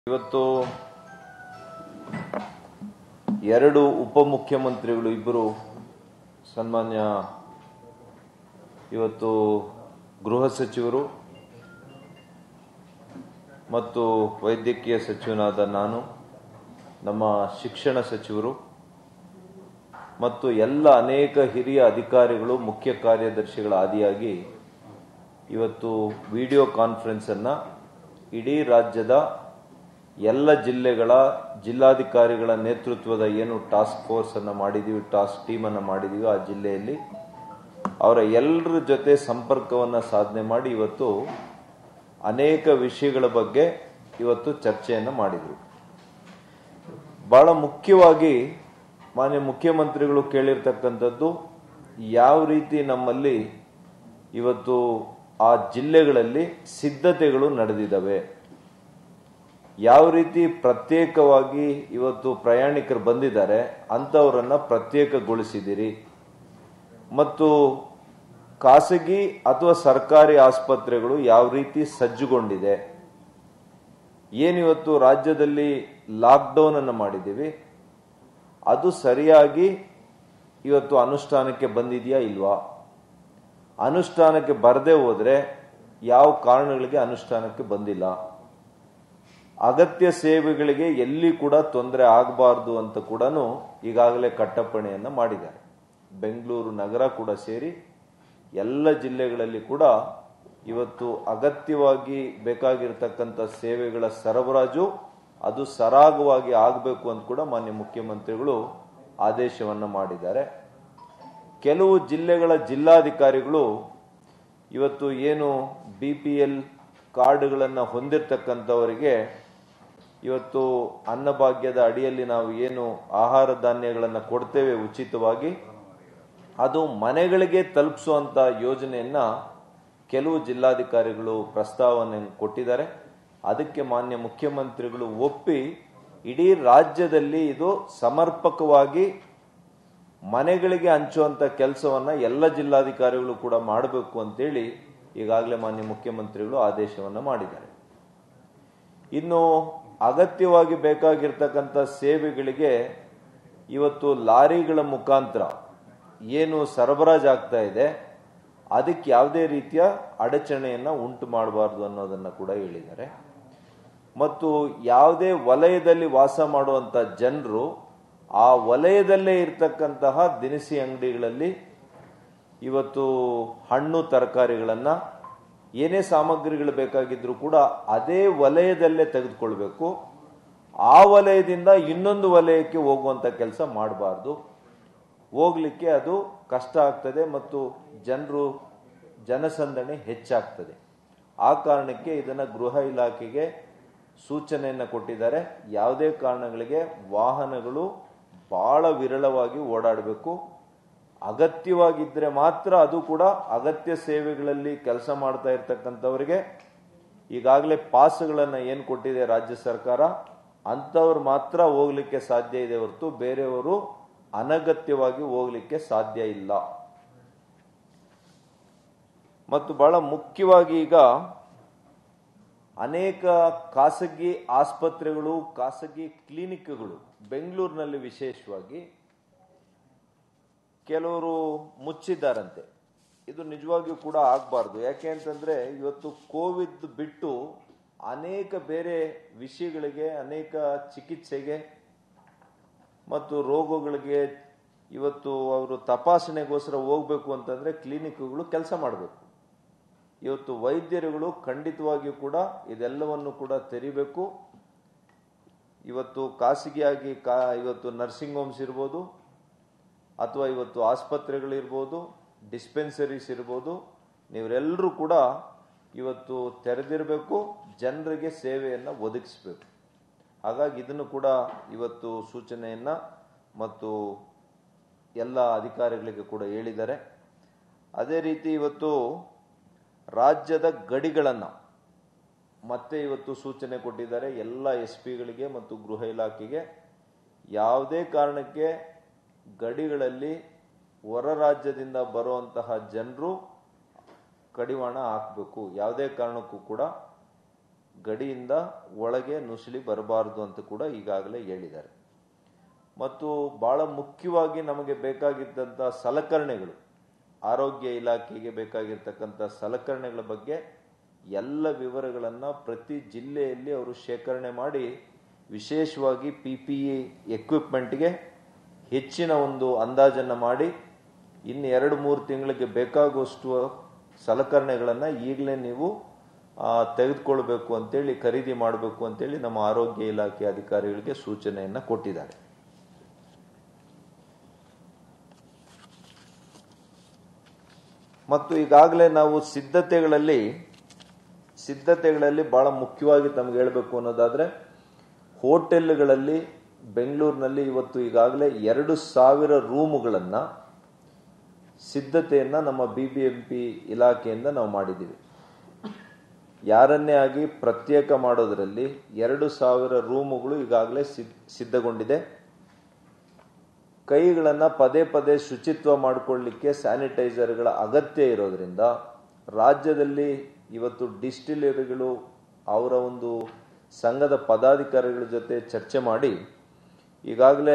ಇವತ್ತು ಎರಡು ಉಪಮುಖ್ಯಮಂತ್ರಿಗಳು ಇಬ್ಬರು ಸನ್ಮಾನ್ಯ ಇವತ್ತು ಗೃಹ ಸಚಿವರು ಮತ್ತು ವೈದ್ಯಕೀಯ ಸಚಿವನಾದ ನಾನು ನಮ್ಮ ಶಿಕ್ಷಣ ಸಚಿವರು ಮತ್ತು ಎಲ್ಲ ಅನೇಕ ಹಿರಿಯ ಅಧಿಕಾರಿಗಳು ಮುಖ್ಯ ಕಾರ್ಯದರ್ಶಿಗಳ ಆದಿಯಾಗಿ ಇವತ್ತು ವಿಡಿಯೋ ಕಾನ್ಫರೆನ್ಸ್ ಅನ್ನ ಇಡೀ ರಾಜ್ಯದ ಎಲ್ಲ ಜಿಲ್ಲೆಗಳ ಜಿಲ್ಲಾಧಿಕಾರಿಗಳ ನೇತೃತ್ವದ ಏನು ಟಾಸ್ಕ್ ಫೋರ್ಸ್ ಅನ್ನ ಮಾಡಿದೀವಿ ಟಾಸ್ಕ್ ಟೀಮ್ ಅನ್ನ ಮಾಡಿದೀವಿ ಆ ಜಿಲ್ಲೆಯಲ್ಲಿ ಅವರ ಎಲ್ಲರ ಜೊತೆ ಸಂಪರ್ಕವನ್ನ ಸಾಧನೆ ಮಾಡಿ ಇವತ್ತು ಅನೇಕ ವಿಷಯಗಳ ಬಗ್ಗೆ ಇವತ್ತು ಚರ್ಚೆಯನ್ನ ಮಾಡಿದ್ರು ಬಹಳ ಮುಖ್ಯವಾಗಿ ಮಾನ್ಯ ಮುಖ್ಯಮಂತ್ರಿಗಳು ಕೇಳಿರ್ತಕ್ಕಂಥದ್ದು ಯಾವ ರೀತಿ ನಮ್ಮಲ್ಲಿ ಇವತ್ತು ಆ ಜಿಲ್ಲೆಗಳಲ್ಲಿ ಸಿದ್ಧತೆಗಳು ನಡೆದಿದ್ದಾವೆ ಯಾವ ರೀತಿ ಪ್ರತ್ಯೇಕವಾಗಿ ಇವತ್ತು ಪ್ರಯಾಣಿಕರು ಬಂದಿದ್ದಾರೆ ಅಂಥವರನ್ನ ಪ್ರತ್ಯೇಕಗೊಳಿಸಿದಿರಿ ಮತ್ತು ಖಾಸಗಿ ಅಥವಾ ಸರ್ಕಾರಿ ಆಸ್ಪತ್ರೆಗಳು ಯಾವ ರೀತಿ ಸಜ್ಜುಗೊಂಡಿದೆ ಏನಿವತ್ತು ರಾಜ್ಯದಲ್ಲಿ ಲಾಕ್ಡೌನ್ ಅನ್ನು ಮಾಡಿದ್ದೀವಿ ಅದು ಸರಿಯಾಗಿ ಇವತ್ತು ಅನುಷ್ಠಾನಕ್ಕೆ ಬಂದಿದೆಯಾ ಇಲ್ವಾ ಅನುಷ್ಠಾನಕ್ಕೆ ಬರದೇ ಹೋದ್ರೆ ಯಾವ ಕಾರಣಗಳಿಗೆ ಅನುಷ್ಠಾನಕ್ಕೆ ಬಂದಿಲ್ಲ ಅಗತ್ಯ ಸೇವೆಗಳಿಗೆ ಎಲ್ಲಿ ಕೂಡ ತೊಂದರೆ ಆಗಬಾರ್ದು ಅಂತ ಕೂಡ ಈಗಾಗಲೇ ಕಟ್ಟಪ್ಪಣೆಯನ್ನ ಮಾಡಿದ್ದಾರೆ ಬೆಂಗಳೂರು ನಗರ ಕೂಡ ಸೇರಿ ಎಲ್ಲ ಜಿಲ್ಲೆಗಳಲ್ಲಿ ಕೂಡ ಇವತ್ತು ಅಗತ್ಯವಾಗಿ ಬೇಕಾಗಿರ್ತಕ್ಕಂಥ ಸೇವೆಗಳ ಸರಬರಾಜು ಅದು ಸರಾಗವಾಗಿ ಆಗಬೇಕು ಅಂತ ಕೂಡ ಮಾನ್ಯ ಮುಖ್ಯಮಂತ್ರಿಗಳು ಆದೇಶವನ್ನ ಮಾಡಿದ್ದಾರೆ ಕೆಲವು ಜಿಲ್ಲೆಗಳ ಜಿಲ್ಲಾಧಿಕಾರಿಗಳು ಇವತ್ತು ಏನು ಬಿ ಪಿ ಎಲ್ ಕಾರ್ಡ್ಗಳನ್ನು ಹೊಂದಿರತಕ್ಕಂಥವರಿಗೆ ಇವತ್ತು ಅನ್ನಭಾಗ್ಯದ ಅಡಿಯಲ್ಲಿ ನಾವು ಏನು ಆಹಾರ ಧಾನ್ಯಗಳನ್ನು ಕೊಡ್ತೇವೆ ಉಚಿತವಾಗಿ ಅದು ಮನೆಗಳಿಗೆ ತಲುಪಿಸುವಂತ ಯೋಜನೆಯನ್ನ ಕೆಲವು ಜಿಲ್ಲಾಧಿಕಾರಿಗಳು ಪ್ರಸ್ತಾವನೆ ಕೊಟ್ಟಿದ್ದಾರೆ ಅದಕ್ಕೆ ಮಾನ್ಯ ಮುಖ್ಯಮಂತ್ರಿಗಳು ಒಪ್ಪಿ ಇಡೀ ರಾಜ್ಯದಲ್ಲಿ ಇದು ಸಮರ್ಪಕವಾಗಿ ಮನೆಗಳಿಗೆ ಹಂಚುವಂತ ಕೆಲಸವನ್ನ ಎಲ್ಲ ಜಿಲ್ಲಾಧಿಕಾರಿಗಳು ಕೂಡ ಮಾಡಬೇಕು ಅಂತೇಳಿ ಈಗಾಗಲೇ ಮಾನ್ಯ ಮುಖ್ಯಮಂತ್ರಿಗಳು ಆದೇಶವನ್ನ ಮಾಡಿದ್ದಾರೆ ಇನ್ನು ಅಗತ್ಯವಾಗಿ ಬೇಕಾಗಿರ್ತಕ್ಕಂಥ ಸೇವೆಗಳಿಗೆ ಇವತ್ತು ಲಾರಿಗಳ ಮುಖಾಂತರ ಏನು ಸರಬರಾಜು ಆಗ್ತಾ ಇದೆ ಅದಕ್ಕೆ ಯಾವುದೇ ರೀತಿಯ ಅಡಚಣೆಯನ್ನ ಉಂಟು ಮಾಡಬಾರ್ದು ಅನ್ನೋದನ್ನ ಕೂಡ ಹೇಳಿದ್ದಾರೆ ಮತ್ತು ಯಾವುದೇ ವಲಯದಲ್ಲಿ ವಾಸ ಮಾಡುವಂತ ಜನರು ಆ ವಲಯದಲ್ಲೇ ಇರ್ತಕ್ಕಂತಹ ದಿನಸಿ ಅಂಗಡಿಗಳಲ್ಲಿ ಇವತ್ತು ಹಣ್ಣು ತರಕಾರಿಗಳನ್ನ ಏನೇ ಸಾಮಗ್ರಿಗಳು ಬೇಕಾಗಿದ್ರು ಕೂಡ ಅದೇ ವಲಯದಲ್ಲೇ ತೆಗೆದುಕೊಳ್ಬೇಕು ಆ ವಲಯದಿಂದ ಇನ್ನೊಂದು ವಲಯಕ್ಕೆ ಹೋಗುವಂತ ಕೆಲಸ ಮಾಡಬಾರ್ದು ಹೋಗ್ಲಿಕ್ಕೆ ಅದು ಕಷ್ಟ ಆಗ್ತದೆ ಮತ್ತು ಜನರು ಜನಸಂದಣಿ ಹೆಚ್ಚಾಗ್ತದೆ ಆ ಕಾರಣಕ್ಕೆ ಇದನ್ನ ಗೃಹ ಇಲಾಖೆಗೆ ಸೂಚನೆಯನ್ನು ಕೊಟ್ಟಿದ್ದಾರೆ ಯಾವುದೇ ಕಾರಣಗಳಿಗೆ ವಾಹನಗಳು ಬಹಳ ವಿರಳವಾಗಿ ಓಡಾಡಬೇಕು ಅಗತ್ಯವಾಗಿದ್ದರೆ ಮಾತ್ರ ಅದು ಕೂಡ ಅಗತ್ಯ ಸೇವೆಗಳಲ್ಲಿ ಕೆಲಸ ಮಾಡ್ತಾ ಇರ್ತಕ್ಕಂಥವರಿಗೆ ಈಗಾಗಲೇ ಪಾಸ್ಗಳನ್ನು ಏನು ಕೊಟ್ಟಿದೆ ರಾಜ್ಯ ಸರ್ಕಾರ ಅಂಥವ್ರು ಮಾತ್ರ ಹೋಗ್ಲಿಕ್ಕೆ ಸಾಧ್ಯ ಇದೆ ಹೊರತು ಬೇರೆಯವರು ಅನಗತ್ಯವಾಗಿ ಹೋಗ್ಲಿಕ್ಕೆ ಸಾಧ್ಯ ಇಲ್ಲ ಮತ್ತು ಬಹಳ ಮುಖ್ಯವಾಗಿ ಈಗ ಅನೇಕ ಖಾಸಗಿ ಆಸ್ಪತ್ರೆಗಳು ಖಾಸಗಿ ಕ್ಲಿನಿಕ್ಗಳು ಬೆಂಗಳೂರಿನಲ್ಲಿ ವಿಶೇಷವಾಗಿ ಕೆಲವರು ಮುಚ್ಚಿದ್ದಾರಂತೆ ಇದು ನಿಜವಾಗಿಯೂ ಕೂಡ ಆಗಬಾರ್ದು ಯಾಕೆ ಅಂತಂದ್ರೆ ಇವತ್ತು ಕೋವಿಡ್ ಬಿಟ್ಟು ಅನೇಕ ಬೇರೆ ವಿಷಯಗಳಿಗೆ ಅನೇಕ ಚಿಕಿತ್ಸೆಗೆ ಮತ್ತು ರೋಗಗಳಿಗೆ ಇವತ್ತು ಅವರು ತಪಾಸಣೆಗೋಸ್ಕರ ಹೋಗ್ಬೇಕು ಅಂತಂದ್ರೆ ಕ್ಲಿನಿಕ್ಗಳು ಕೆಲಸ ಮಾಡಬೇಕು ಇವತ್ತು ವೈದ್ಯರುಗಳು ಖಂಡಿತವಾಗಿಯೂ ಕೂಡ ಇದೆಲ್ಲವನ್ನು ಕೂಡ ತೆರಿಬೇಕು ಇವತ್ತು ಖಾಸಗಿಯಾಗಿ ಕಾ ಇವತ್ತು ನರ್ಸಿಂಗ್ ಹೋಮ್ಸ್ ಇರ್ಬೋದು ಅಥವಾ ಇವತ್ತು ಆಸ್ಪತ್ರೆಗಳಿರ್ಬೋದು ಡಿಸ್ಪೆನ್ಸರೀಸ್ ಇರ್ಬೋದು ನೀವರೆಲ್ಲರೂ ಕೂಡ ಇವತ್ತು ತೆರೆದಿರಬೇಕು ಜನರಿಗೆ ಸೇವೆಯನ್ನು ಒದಗಿಸಬೇಕು ಹಾಗಾಗಿ ಇದನ್ನು ಕೂಡ ಇವತ್ತು ಸೂಚನೆಯನ್ನ ಮತ್ತು ಎಲ್ಲ ಅಧಿಕಾರಿಗಳಿಗೆ ಕೂಡ ಹೇಳಿದ್ದಾರೆ ಅದೇ ರೀತಿ ಇವತ್ತು ರಾಜ್ಯದ ಗಡಿಗಳನ್ನು ಮತ್ತೆ ಇವತ್ತು ಸೂಚನೆ ಕೊಟ್ಟಿದ್ದಾರೆ ಎಲ್ಲ ಎಸ್ ಪಿಗಳಿಗೆ ಮತ್ತು ಗೃಹ ಇಲಾಖೆಗೆ ಯಾವುದೇ ಕಾರಣಕ್ಕೆ ಗಡಿಗಳಲ್ಲಿ ಹೊರ ರಾಜ್ಯದಿಂದ ಬರುವಂತಹ ಜನರು ಕಡಿವಾಣ ಹಾಕಬೇಕು ಯಾವುದೇ ಕಾರಣಕ್ಕೂ ಕೂಡ ಗಡಿಯಿಂದ ಒಳಗೆ ನುಸುಳಿ ಬರಬಾರದು ಅಂತ ಕೂಡ ಈಗಾಗಲೇ ಹೇಳಿದ್ದಾರೆ ಮತ್ತು ಬಹಳ ಮುಖ್ಯವಾಗಿ ನಮಗೆ ಬೇಕಾಗಿದ್ದಂಥ ಸಲಕರಣೆಗಳು ಆರೋಗ್ಯ ಇಲಾಖೆಗೆ ಬೇಕಾಗಿರ್ತಕ್ಕಂಥ ಸಲಕರಣೆಗಳ ಬಗ್ಗೆ ಎಲ್ಲ ವಿವರಗಳನ್ನು ಪ್ರತಿ ಜಿಲ್ಲೆಯಲ್ಲಿ ಅವರು ಶೇಖರಣೆ ಮಾಡಿ ವಿಶೇಷವಾಗಿ ಪಿ ಪಿ ಇ ಎಕ್ವಿಪ್ಮೆಂಟ್ಗೆ ಹೆಚ್ಚಿನ ಒಂದು ಅಂದಾಜನ್ನು ಮಾಡಿ ಇನ್ನು ಎರಡು ಮೂರು ತಿಂಗಳಿಗೆ ಬೇಕಾಗುವಷ್ಟು ಸಲಕರಣೆಗಳನ್ನು ಈಗಲೇ ನೀವು ಆ, ತೆಗೆದುಕೊಳ್ಬೇಕು ಅಂತೇಳಿ ಖರೀದಿ ಮಾಡಬೇಕು ಅಂತೇಳಿ ನಮ್ಮ ಆರೋಗ್ಯ ಇಲಾಖೆ ಅಧಿಕಾರಿಗಳಿಗೆ ಸೂಚನೆಯನ್ನು ಕೊಟ್ಟಿದ್ದಾರೆ ಮತ್ತು ಈಗಾಗಲೇ ನಾವು ಸಿದ್ಧತೆಗಳಲ್ಲಿ ಸಿದ್ಧತೆಗಳಲ್ಲಿ ಬಹಳ ಮುಖ್ಯವಾಗಿ ತಮ್ಗೆ ಹೇಳಬೇಕು ಅನ್ನೋದಾದ್ರೆ ಹೋಟೆಲ್ಗಳಲ್ಲಿ ಬೆಂಗಳೂರಿನಲ್ಲಿ ಇವತ್ತು ಈಗಾಗಲೇ ಎರಡು ಸಾವಿರ ರೂಮುಗಳನ್ನು ಸಿದ್ಧತೆಯನ್ನ ನಮ್ಮ ಬಿ ಬಿ ಎಂ ಪಿ ಇಲಾಖೆಯಿಂದ ನಾವು ಮಾಡಿದ್ದೀವಿ ಯಾರನ್ನೇ ಆಗಿ ಪ್ರತ್ಯೇಕ ಮಾಡೋದರಲ್ಲಿ ಎರಡು ಸಾವಿರ ರೂಮುಗಳು ಈಗಾಗಲೇ ಸಿದ್- ಸಿದ್ಧಗೊಂಡಿದೆ ಕೈಗಳನ್ನು ಪದೇ ಪದೇ ಶುಚಿತ್ವ ಮಾಡಿಕೊಳ್ಳಿಕ್ಕೆ ಸ್ಯಾನಿಟೈಸರ್ಗಳ ಅಗತ್ಯ ಇರೋದ್ರಿಂದ ರಾಜ್ಯದಲ್ಲಿ ಇವತ್ತು ಡಿಸ್ಟಿಲರಿಗಳು ಅವರ ಒಂದು ಸಂಘದ ಪದಾಧಿಕಾರಿಗಳ ಜೊತೆ ಚರ್ಚೆ ಮಾಡಿ ಈಗಾಗಲೇ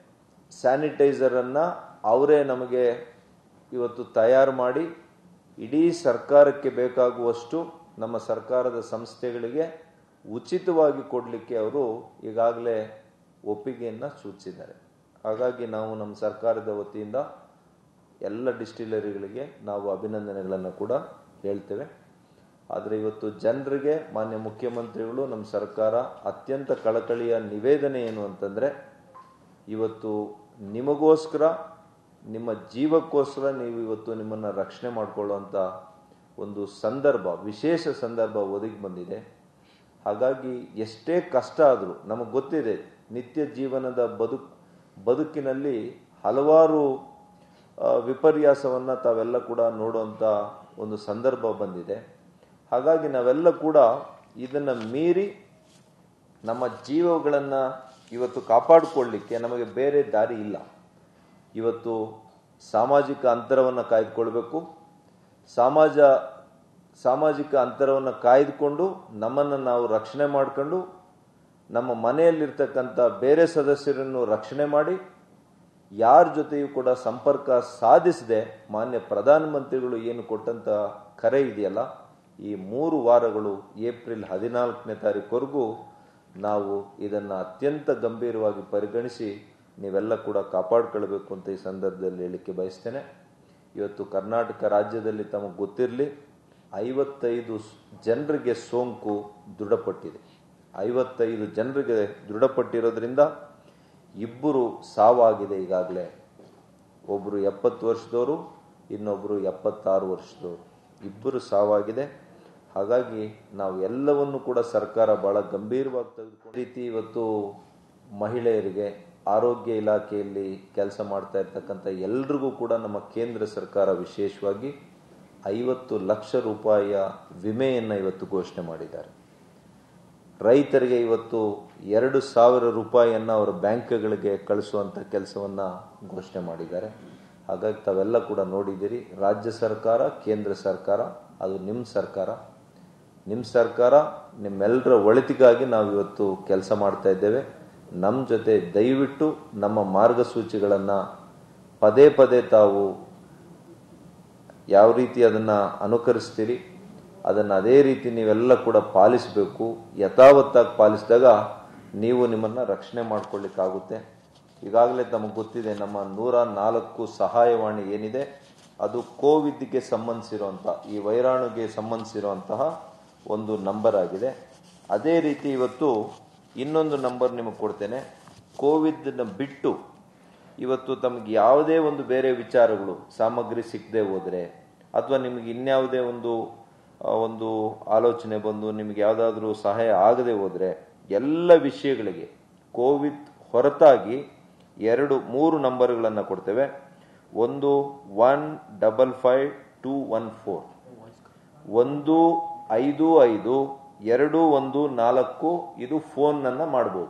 ಸ್ಯಾನಿಟೈಸರನ್ನು ಅವರೇ ನಮಗೆ ಇವತ್ತು ತಯಾರು ಮಾಡಿ ಇಡೀ ಸರ್ಕಾರಕ್ಕೆ ಬೇಕಾಗುವಷ್ಟು ನಮ್ಮ ಸರ್ಕಾರದ ಸಂಸ್ಥೆಗಳಿಗೆ ಉಚಿತವಾಗಿ ಕೊಡಲಿಕ್ಕೆ ಅವರು ಈಗಾಗಲೇ ಒಪ್ಪಿಗೆಯನ್ನು ಸೂಚಿಸಿದ್ದಾರೆ ಹಾಗಾಗಿ ನಾವು ನಮ್ಮ ಸರ್ಕಾರದ ವತಿಯಿಂದ ಎಲ್ಲ ಡಿಸ್ಟಿಲರಿಗಳಿಗೆ ನಾವು ಅಭಿನಂದನೆಗಳನ್ನು ಕೂಡ ಹೇಳ್ತೇವೆ ಆದರೆ ಇವತ್ತು ಜನರಿಗೆ ಮಾನ್ಯ ಮುಖ್ಯಮಂತ್ರಿಗಳು ನಮ್ಮ ಸರ್ಕಾರ ಅತ್ಯಂತ ಕಳಕಳಿಯ ನಿವೇದನೆ ಏನು ಅಂತಂದರೆ ಇವತ್ತು ನಿಮಗೋಸ್ಕರ ನಿಮ್ಮ ಜೀವಕ್ಕೋಸ್ಕರ ನೀವು ಇವತ್ತು ನಿಮ್ಮನ್ನು ರಕ್ಷಣೆ ಮಾಡಿಕೊಳ್ಳುವಂಥ ಒಂದು ಸಂದರ್ಭ ವಿಶೇಷ ಸಂದರ್ಭ ಒದಗಿ ಬಂದಿದೆ ಹಾಗಾಗಿ ಎಷ್ಟೇ ಕಷ್ಟ ಆದರೂ ನಮಗೆ ಗೊತ್ತಿದೆ ನಿತ್ಯ ಜೀವನದ ಬದುಕು ಬದುಕಿನಲ್ಲಿ ಹಲವಾರು ಆ, ವಿಪರ್ಯಾಸವನ್ನ ತಾವೆಲ್ಲ ಕೂಡ ನೋಡುವಂಥ ಒಂದು ಸಂದರ್ಭ ಬಂದಿದೆ ಹಾಗಾಗಿ ನಾವೆಲ್ಲ ಕೂಡ ಇದನ್ನ ಮೀರಿ ನಮ್ಮ ಜೀವಗಳನ್ನು ಇವತ್ತು ಕಾಪಾಡಿಕೊಳ್ಳಿಕ್ಕೆ ನಮಗೆ ಬೇರೆ ದಾರಿ ಇಲ್ಲ ಇವತ್ತು ಸಾಮಾಜಿಕ ಅಂತರವನ್ನು ಕಾಯ್ದುಕೊಳ್ಬೇಕು ಸಮಾಜ ಸಾಮಾಜಿಕ ಅಂತರವನ್ನು ಕಾಯ್ದುಕೊಂಡು ನಮ್ಮನ್ನು ನಾವು ರಕ್ಷಣೆ ಮಾಡಿಕೊಂಡು ನಮ್ಮ ಮನೆಯಲ್ಲಿರ್ತಕ್ಕಂಥ ಬೇರೆ ಸದಸ್ಯರನ್ನು ರಕ್ಷಣೆ ಮಾಡಿ ಯಾರ ಜೊತೆಯೂ ಕೂಡ ಸಂಪರ್ಕ ಸಾಧಿಸದೆ ಮಾನ್ಯ ಪ್ರಧಾನಮಂತ್ರಿಗಳು ಏನು ಕೊಟ್ಟಂತ ಕರೆ ಇದೆಯಲ್ಲ ಈ ಮೂರು ವಾರಗಳು ಏಪ್ರಿಲ್ ಹದಿನಾಲ್ಕನೇ ತಾರೀಕುವರೆಗೂ ನಾವು ಇದನ್ನು ಅತ್ಯಂತ ಗಂಭೀರವಾಗಿ ಪರಿಗಣಿಸಿ ನೀವೆಲ್ಲ ಕೂಡ ಕಾಪಾಡ್ಕೊಳ್ಬೇಕು ಅಂತ ಈ ಸಂದರ್ಭದಲ್ಲಿ ಹೇಳಲಿಕ್ಕೆ ಬಯಸ್ತೇನೆ ಇವತ್ತು ಕರ್ನಾಟಕ ರಾಜ್ಯದಲ್ಲಿ ತಮಗೆ ಗೊತ್ತಿರಲಿ ಐವತ್ತೈದು ಜನರಿಗೆ ಸೋಂಕು ದೃಢಪಟ್ಟಿದೆ ಐವತ್ತೈದು ಜನರಿಗೆ ದೃಢಪಟ್ಟಿರೋದ್ರಿಂದ ಇಬ್ಬರು ಸಾವಾಗಿದೆ ಈಗಾಗಲೇ ಒಬ್ಬರು ಎಪ್ಪತ್ತು ವರ್ಷದವರು ಇನ್ನೊಬ್ಬರು ಎಪ್ಪತ್ತಾರು ವರ್ಷದವರು ಇಬ್ಬರು ಸಾವಾಗಿದೆ ಹಾಗಾಗಿ ನಾವು ಎಲ್ಲವನ್ನು ಕೂಡ ಸರ್ಕಾರ ಬಹಳ ಗಂಭೀರವಾಗಿ ತೆಗೆದುಕೊಂಡು ರೀತಿ ಇವತ್ತು ಮಹಿಳೆಯರಿಗೆ ಆರೋಗ್ಯ ಇಲಾಖೆಯಲ್ಲಿ ಕೆಲಸ ಮಾಡ್ತಾ ಇರ್ತಕ್ಕಂಥ ಎಲ್ರಿಗೂ ಕೂಡ ನಮ್ಮ ಕೇಂದ್ರ ಸರ್ಕಾರ ವಿಶೇಷವಾಗಿ ಐವತ್ತು ಲಕ್ಷ ರೂಪಾಯಿಯ ವಿಮೆಯನ್ನು ಇವತ್ತು ಘೋಷಣೆ ಮಾಡಿದ್ದಾರೆ ರೈತರಿಗೆ ಇವತ್ತು ಎರಡು ಸಾವಿರ ರೂಪಾಯಿಯನ್ನು ಅವರ ಬ್ಯಾಂಕ್ಗಳಿಗೆ ಕಳಿಸುವಂಥ ಕೆಲಸವನ್ನು ಘೋಷಣೆ ಮಾಡಿದ್ದಾರೆ ಹಾಗಾಗಿ ತಾವೆಲ್ಲ ಕೂಡ ನೋಡಿದ್ದೀರಿ ರಾಜ್ಯ ಸರ್ಕಾರ ಕೇಂದ್ರ ಸರ್ಕಾರ ಅದು ನಿಮ್ಮ ಸರ್ಕಾರ ನಿಮ್ಮ ಸರ್ಕಾರ ನಿಮ್ಮೆಲ್ಲರ ಒಳಿತಿಗಾಗಿ ನಾವು ಇವತ್ತು ಕೆಲಸ ಮಾಡ್ತಾ ಇದ್ದೇವೆ ನಮ್ಮ ಜೊತೆ ದಯವಿಟ್ಟು ನಮ್ಮ ಮಾರ್ಗಸೂಚಿಗಳನ್ನು ಪದೇ ಪದೇ ತಾವು ಯಾವ ರೀತಿ ಅದನ್ನು ಅನುಕರಿಸ್ತೀರಿ ಅದನ್ನು ಅದೇ ರೀತಿ ನೀವೆಲ್ಲ ಕೂಡ ಪಾಲಿಸಬೇಕು ಯಥಾವತ್ತಾಗಿ ಪಾಲಿಸಿದಾಗ ನೀವು ನಿಮ್ಮನ್ನು ರಕ್ಷಣೆ ಮಾಡ್ಕೊಳ್ಳಿಕ್ಕಾಗುತ್ತೆ ಈಗಾಗಲೇ ತಮಗೆ ಗೊತ್ತಿದೆ ನಮ್ಮ ನೂರ ನಾಲ್ಕು ಸಹಾಯವಾಣಿ ಏನಿದೆ ಅದು ಕೋವಿಡ್ಗೆ ಸಂಬಂಧಿಸಿರುವಂಥ ಈ ವೈರಾಣುಗೆ ಸಂಬಂಧಿಸಿರುವಂತಹ ಒಂದು ನಂಬರ್ ಆಗಿದೆ ಅದೇ ರೀತಿ ಇವತ್ತು ಇನ್ನೊಂದು ನಂಬರ್ ನಿಮಗೆ ಕೊಡ್ತೇನೆ ಕೋವಿಡ್ನ ಬಿಟ್ಟು ಇವತ್ತು ತಮಗೆ ಯಾವುದೇ ಒಂದು ಬೇರೆ ವಿಚಾರಗಳು ಸಾಮಗ್ರಿ ಸಿಕ್ಕದೆ ಹೋದರೆ ಅಥವಾ ನಿಮಗೆ ಇನ್ಯಾವುದೇ ಒಂದು ಆ, ಒಂದು ಆಲೋಚನೆ ಬಂದು ನಿಮಗೆ ಯಾವುದಾದ್ರೂ ಸಹಾಯ ಆಗದೆ ಹೋದರೆ ಎಲ್ಲ ವಿಷಯಗಳಿಗೆ ಕೋವಿಡ್ ಹೊರತಾಗಿ ಎರಡು ಮೂರು ನಂಬರ್ಗಳನ್ನು ಕೊಡ್ತೇವೆ ಒಂದು one double five two one four ಒಂದು ಐದು ಐದು ಎರಡು ಒಂದು ನಾಲ್ಕು ಇದು ಫೋನ್ನನ್ನು ಮಾಡ್ಬೋದು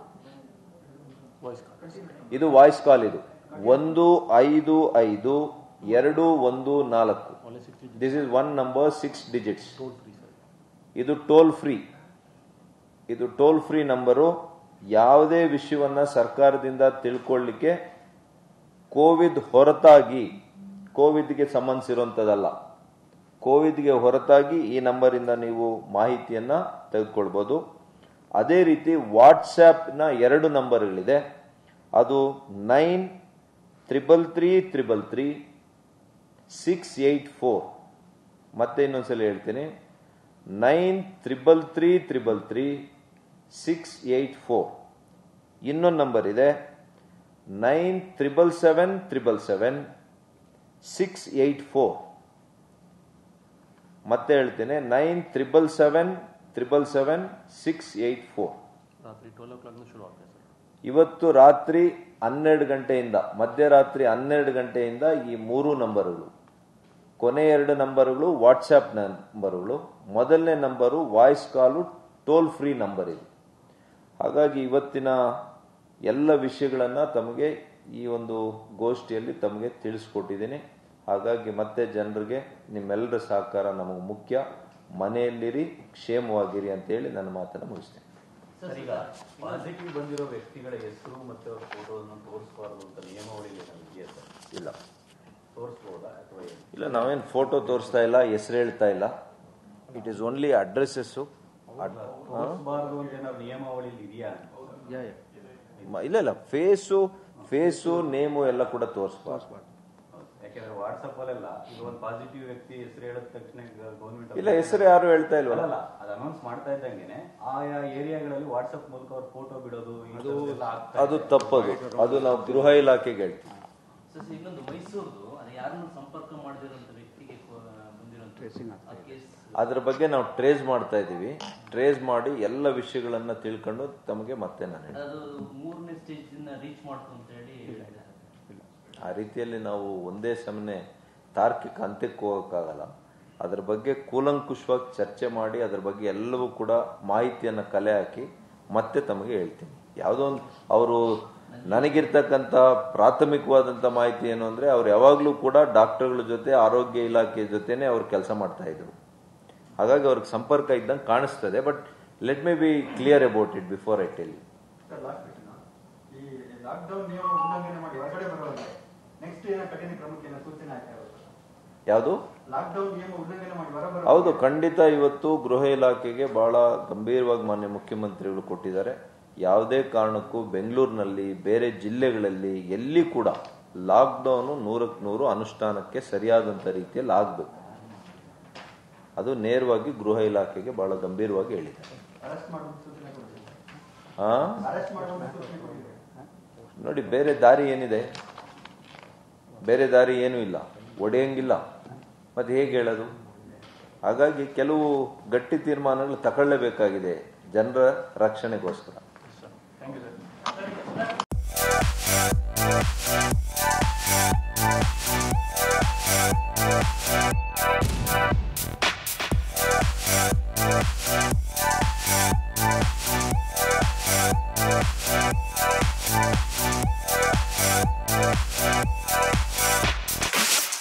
ಇದು ವಾಯ್ಸ್ ಕಾಲ್ ಇದು ಒಂದು ಐದು ಐದು ಎರಡು ಒಂದು ನಾಲ್ಕು this is one number six digits ಇದು ಟೋಲ್ ಫ್ರೀ ಇದು ಟೋಲ್ ಫ್ರೀ ನಂಬರು ಯಾವುದೇ ವಿಷಯವನ್ನ ಸರ್ಕಾರದಿಂದ ತಿಳ್ಕೊಳ್ಳಿಕ್ಕೆ ಕೋವಿಡ್ ಹೊರತಾಗಿ ಕೋವಿಡ್ಗೆ ಸಂಬಂಧಿಸಿರುವಂಥದ್ದಲ್ಲ ಕೋವಿಡ್ಗೆ ಹೊರತಾಗಿ ಈ ನಂಬರಿಂದ ನೀವು ಮಾಹಿತಿಯನ್ನ ತೆಗೆದುಕೊಳ್ಬೋದು ಅದೇ ರೀತಿ ವಾಟ್ಸ್ಆ್ಯಪ್ನ ಎರಡು ನಂಬರ್ಗಳಿದೆ ಅದು nine triple three triple three six eight four ಮತ್ತೆ ಇನ್ನೊಂದ್ಸಲ ಹೇಳ್ತೀನಿ nine triple three triple three six eight four ಇನ್ನೊಂದು ನಂಬರ್ ಇದೆ nine triple seven triple seven six eight four ಮತ್ತೆ ಹೇಳ್ತೇನೆ nine triple seven triple seven six eight four ರಾತ್ರಿ twelve ಓ ಕ್ಲಾಕ್ನ ಶುರು ಆಗ್ತದೆ ಸರ್ ಇವತ್ತು ರಾತ್ರಿ ಹನ್ನೆರಡು ಗಂಟೆಯಿಂದ ಮಧ್ಯರಾತ್ರಿ ಹನ್ನೆರಡು ಗಂಟೆಯಿಂದ ಈ ಮೂರು ನಂಬರ್ಗಳು ಕೊನೆ ಎರಡು ನಂಬರ್ಗಳು ವಾಟ್ಸ್ಆ್ಯಪ್ ನಂಬರ್ಗಳು ಮೊದಲನೇ number voice call toll free number ಇದು ಹಾಗಾಗಿ ಇವತ್ತಿನ ಎಲ್ಲ ವಿಷಯಗಳನ್ನು ತಮಗೆ ಈ ಒಂದು ಗೋಷ್ಠಿಯಲ್ಲಿ ತಮಗೆ ತಿಳಿಸ್ಕೊಟ್ಟಿದ್ದೀನಿ ಹಾಗಾಗಿ ಮತ್ತೆ ಜನರಿಗೆ ನಿಮ್ಮೆಲ್ಲರ ಸಹಕಾರ ನಮಗೆ ಮುಖ್ಯ ಮನೆಯಲ್ಲಿರಿ ಕ್ಷೇಮವಾಗಿರಿ ಅಂತೇಳಿ ನನ್ನ ಮಾತನ್ನು ಮುಗಿಸ್ತೇನೆ ಸರ್ ಈಗ ಪಾಸಿಟಿವ್ ಬಂದಿರೋ ವ್ಯಕ್ತಿಗಳ ಹೆಸರು ಮತ್ತೆ ಅವ್ರ ಫೋಟೋವನ್ನು ತೋರಿಸಬಾರ್ದು ಅಂತ ನಿಯಮಾವಳಿ ಏನಾದ್ರು ಇದೆಯಾ ಸರ್ ಇಲ್ಲ ತೋರಿಸ್ಬೋದಾ ಅಥವಾ ಏನು ಇಲ್ಲ ನಾವೇನು ಫೋಟೋ ತೋರಿಸ್ತಾ ಇಲ್ಲ ಹೆಸರು ಹೇಳ್ತಾ ಇಲ್ಲ ಇಟ್ ಈಸ್ ಓನ್ಲಿ ಅಡ್ರೆಸ್ಸಸ್ಸು ತೋರಿಸಬಾರ್ದು ಅಂತ ಏನಾದ್ರು ನಿಯಮಾವಳಿ ಇದೆಯಾ ಇಲ್ಲ ಇಲ್ಲ ಫೇಸು ಫೇಸು ನೇಮು ಎಲ್ಲ ಕೂಡ ತೋರಿಸ್ಬಾರ್ದು ಯಾಕೆಂದ್ರೆ ವಾಟ್ಸಪ್ ಅಲ್ಲೆಲ್ಲ ಈಗ ಒಂದು ಪಾಸಿಟಿವ್ ವ್ಯಕ್ತಿ ಹೆಸರು ಹೇಳಿದ ತಕ್ಷಣ ಗೌರ್ಮೆಂಟ್ ಇಲ್ಲ ಹೆಸರು ಯಾರು ಹೇಳ್ತಾ ಇಲ್ವಲ್ಲ ಅಲ್ಲ ಅದು ಅನೌನ್ಸ್ ಮಾಡ್ತಾ ಇದ್ದಂಗೆನೆ ಆಯಾ ಏರಿಯಾಗಳಲ್ಲಿ ವಾಟ್ಸಪ್ ಮೂಲಕ ಅವ್ರ ಫೋಟೋ ಬಿಡೋದು ಇಂಥದ್ದೆಲ್ಲ ಆಗ್ತಾ ಅದು ತಪ್ಪದು ಅದು ನಾವು ಗೃಹ ಇಲಾಖೆಗೆ ಹೇಳ್ತೀವಿ ಸರ್ ಇನ್ನೊಂದು ಮೈಸೂರ್ದು ಅದು ಯಾರನ್ನು ಸಂಪರ್ಕ ಮಾಡದಿರೋಂಥ ವ್ಯಕ್ತಿಗೆ ಬಂದಿರೋಂಥ ಆ ಕೇಸ್ ಅದ್ರ ಬಗ್ಗೆ ನಾವು ಟ್ರೇಸ್ ಮಾಡ್ತಾ ಇದ್ದೀವಿ ಟ್ರೇಸ್ ಮಾಡಿ ಎಲ್ಲ ವಿಷಯಗಳನ್ನ ತಿಳ್ಕೊಂಡು ತಮಗೆ ಮತ್ತೆ ನಾನು ಹೇಳ್ತೀನಿ. ಅದು ಮೂರನೇ ಸ್ಟೇಜ್ ರೀಚ್ ಮಾಡ್ತು ಅಂತ ಹೇಳಿ ಹೇಳಿದ್ದಾರೆ ಆ ರೀತಿಯಲ್ಲಿ ನಾವು ಒಂದೇ ಸಮನೆ ತಾರ್ಕಿಕ ಅಂತ್ಯಕ್ಕೆ ಹೋಗೋಕ್ಕಾಗಲ್ಲ ಅದ್ರ ಬಗ್ಗೆ ಕೂಲಂಕುಷವಾಗಿ ಚರ್ಚೆ ಮಾಡಿ ಅದ್ರ ಬಗ್ಗೆ ಎಲ್ಲವೂ ಕೂಡ ಮಾಹಿತಿಯನ್ನು ಕಲೆ ಹಾಕಿ ಮತ್ತೆ ತಮಗೆ ಹೇಳ್ತೀನಿ ಯಾವುದೋ ಒಂದು ಅವರು ನನಗಿರ್ತಕ್ಕಂಥ ಪ್ರಾಥಮಿಕವಾದಂಥ ಮಾಹಿತಿ ಏನು ಅಂದರೆ ಅವ್ರು ಯಾವಾಗಲೂ ಕೂಡ ಡಾಕ್ಟರ್ಗಳ ಜೊತೆ ಆರೋಗ್ಯ ಇಲಾಖೆ ಜೊತೆನೇ ಅವ್ರು ಕೆಲಸ ಮಾಡ್ತಾ ಇದ್ರು ಹಾಗಾಗಿ ಅವ್ರಿಗೆ ಸಂಪರ್ಕ ಇದ್ದಂಗೆ ಕಾಣಿಸ್ತದೆ but let me be clear about it before I tell sir, last question. ಈ ಲಾಕ್ಡೌನ್ ನಿಯಮ ಉಲ್ಲಂಘನೆ ಮಾಡಿ ಹೊರಗಡೆ ಬರೋರಿಗೆ ನೆಕ್ಸ್ಟ್ ಏನೋ ಕಠಿಣ ಕ್ರಮಕ್ಕೆ ಏನೋ ಸೂಚನೆ ಆಗ್ತಾ ಇರೋದು ಯಾವುದು ಲಾಕ್ಡೌನ್ ನಿಯಮ ಉಲ್ಲಂಘನೆ ಮಾಡಿ ಹೊರ ಬರೋ ಹೌದು ಖಂಡಿತ ಇವತ್ತು ಗೃಹ ಇಲಾಖೆಗೆ ಬಹಳ ಗಂಭೀರವಾಗಿ ಮಾನ್ಯ ಮುಖ್ಯಮಂತ್ರಿಗಳು ಕೊಟ್ಟಿದ್ದಾರೆ ಯಾವುದೇ ಕಾರಣಕ್ಕೂ ಬೆಂಗಳೂರಿನಲ್ಲಿ ಬೇರೆ ಜಿಲ್ಲೆಗಳಲ್ಲಿ ಎಲ್ಲಿ ಕೂಡ ಲಾಕ್ಡೌನು ನೂರಕ್ಕೆ ನೂರು ಅನುಷ್ಠಾನಕ್ಕೆ ಸರಿಯಾದಂಥ ರೀತಿಯಲ್ಲಿ ಆಗಬೇಕು ಅದು ನೇರವಾಗಿ ಗೃಹ ಇಲಾಖೆಗೆ ಬಹಳ ಗಂಭೀರವಾಗಿ ಹೇಳಿದ್ದಾರೆ ಅರೆಸ್ಟ್ ಮಾಡುವಂತ ಸೂಚನೆ ಕೊಟ್ಟಿದ್ದಾರೆ ಆ ಅರೆಸ್ಟ್ ಮಾಡುವಂತ ಸೂಚನೆ ಕೊಟ್ಟಿದ್ದಾರೆ ನೋಡಿ ಬೇರೆ ದಾರಿ ಏನಿದೆ ಬೇರೆ ದಾರಿ ಏನೂ ಇಲ್ಲ ಒಡೆಯಂಗಿಲ್ಲ ಮತ್ತೆ ಹೇಗೆ ಹೇಳೋದು ಹಾಗಾಗಿ ಕೆಲವು ಗಟ್ಟಿ ತೀರ್ಮಾನಗಳು ತಗೊಳ್ಳೇಬೇಕಾಗಿದೆ ಜನರ ರಕ್ಷಣೆಗೋಸ್ಕರ